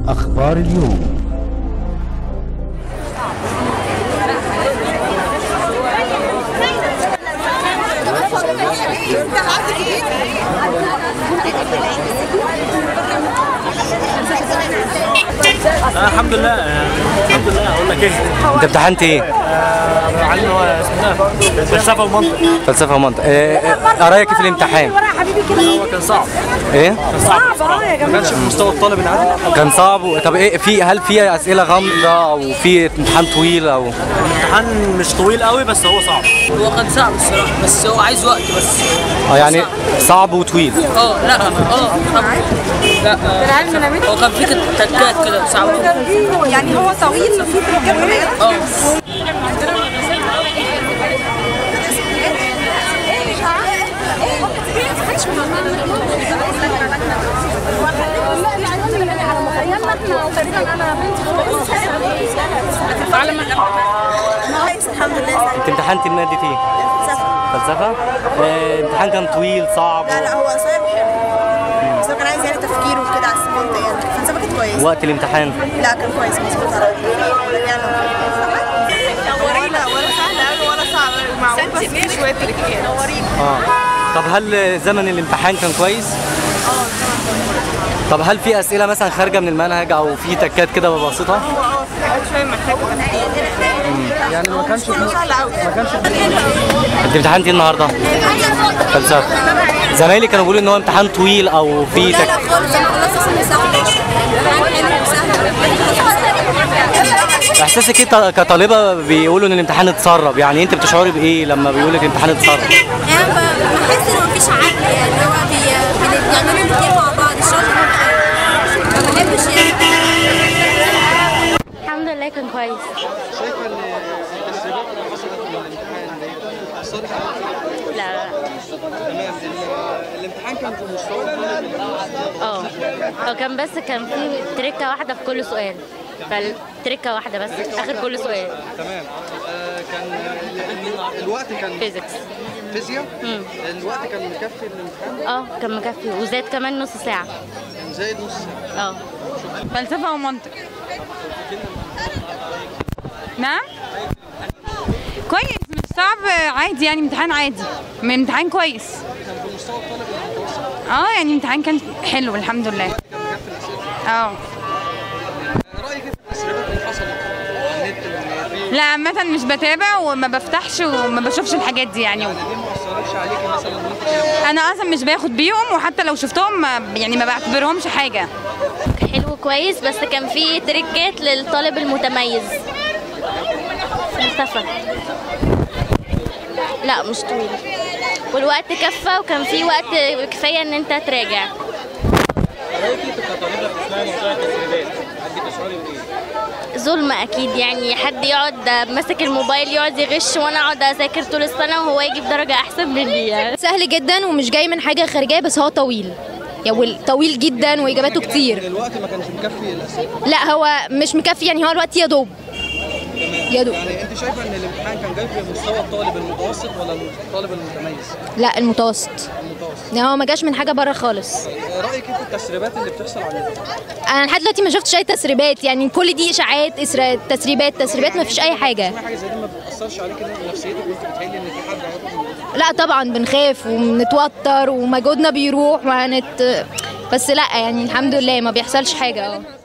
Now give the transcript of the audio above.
أخبار اليوم آه الحمد لله آه الحمد لله اقول لك ايه انت امتحنت ايه؟ آه علم هو اسمه ده فلسفه ومنطق فلسفه ومنطق إيه إيه، رايك إيه في الامتحان؟ هو كان صعب ايه؟ كان صعب بصراحه ما كانش في مستوى الطالب العادي كان صعب و- طب ايه في هل في اسئله غامضه او في امتحان طويل او الامتحان مش طويل قوي بس هو صعب هو كان صعب الصراحه بس هو عايز وقت بس اه يعني صعب وطويل اه لا اه طبعا لا آه، هو كان في تكات كده صعبه يعني هو طويل وفي تركات قليله اه الحمد لله انت امتحنت ماده ايه؟ فلسفه؟ إيه امتحان كان طويل صعب لا لا هو صعب حلو بس هو كان عايز يعني تفكير وكده على السمنت يعني الفلسفه كانت كويسه وقت الامتحان لا كان كويس مظبوط على يعني ولا ولا سهل قوي ولا صعب معقول بس في شويه تريكات اه طب هل زمن الامتحان كان كويس؟ طب هل في اسئله مثلا خارجه من المنهج او في تكات كده بسيطه؟ شويه محتاج يعني ما كانش سهل قوي ما كانش انت امتحنت ايه النهارده؟ فلسفه زمايلي كانوا بيقولوا ان هو امتحان طويل او في تك... خالص انا خلصت اصلا سهل احساسك ايه ط- كطالبه بيقولوا ان الامتحان اتسرب يعني انت بتشعري بايه لما بيقول لك الامتحان اتسرب؟ يعني بحس ان مفيش عقل يعني هو بي- بنعملوا كتير مع بعض الشغل ما بحبش يعني الحمد لله كان كويس لا لا الامتحان كان في مستوى اه هو كان بس كان في تركه واحده في كل سؤال فالتركه واحده بس في اخر كل سؤال تمام آه، كان الوقت كان فيزيكس فيزياء الوقت كان مكفي الامتحان اه كان مكفي وزاد كمان نص ساعه كان زايد نص ساعه اه فلسفة ومنطق نعم كويس مش صعب عادي يعني امتحان عادي من امتحان كويس اه يعني امتحان كان حلو الحمد لله اه رايك ايه في التسريبات اللي حصلت على النت وإن في لا عامة مش بتابع وما بفتحش وما بشوفش الحاجات دي يعني دي ما اثرتش عليكي مثلا ان انت انا اصلا مش باخد بيهم وحتى لو شفتهم ما يعني ما بعتبرهمش حاجة حلو كويس بس كان في تريكات للطالب المتميز فلسفه لا مش طويل والوقت كفى وكان في وقت كفايه ان انت تراجع ظلم اكيد يعني حد يقعد ماسك الموبايل يقعد يغش وانا اقعد اذاكر طول السنه وهو يجيب درجه احسن مني يعني سهل جدا ومش جاي من حاجه خارجيه بس هو طويل يعني طويل جدا واجاباته كتير الوقت ما كانش مكفي الاسئله لا هو مش مكفي يعني هو الوقت يا دوب يا دوب يعني انت شايفه ان الامتحان كان جاي في مستوى الطالب المتوسط ولا الطالب المتميز لا المتوسط المتوسط يعني هو ما جاش من حاجه بره خالص رايك ايه في التسريبات اللي بتحصل على النت انا لحد دلوقتي ما شفتش اي تسريبات يعني كل دي اشاعات إسرا- تسريبات تسريبات ما فيش اي حاجه حاجه زي دي ما بتاثرش عليك إن نفسيتك وانت بتحلي ان في حد هياخد من- لا طبعا بنخاف وبنتوتر ومجهودنا بيروح وهنت بس لا يعني الحمد لله ما بيحصلش حاجه اه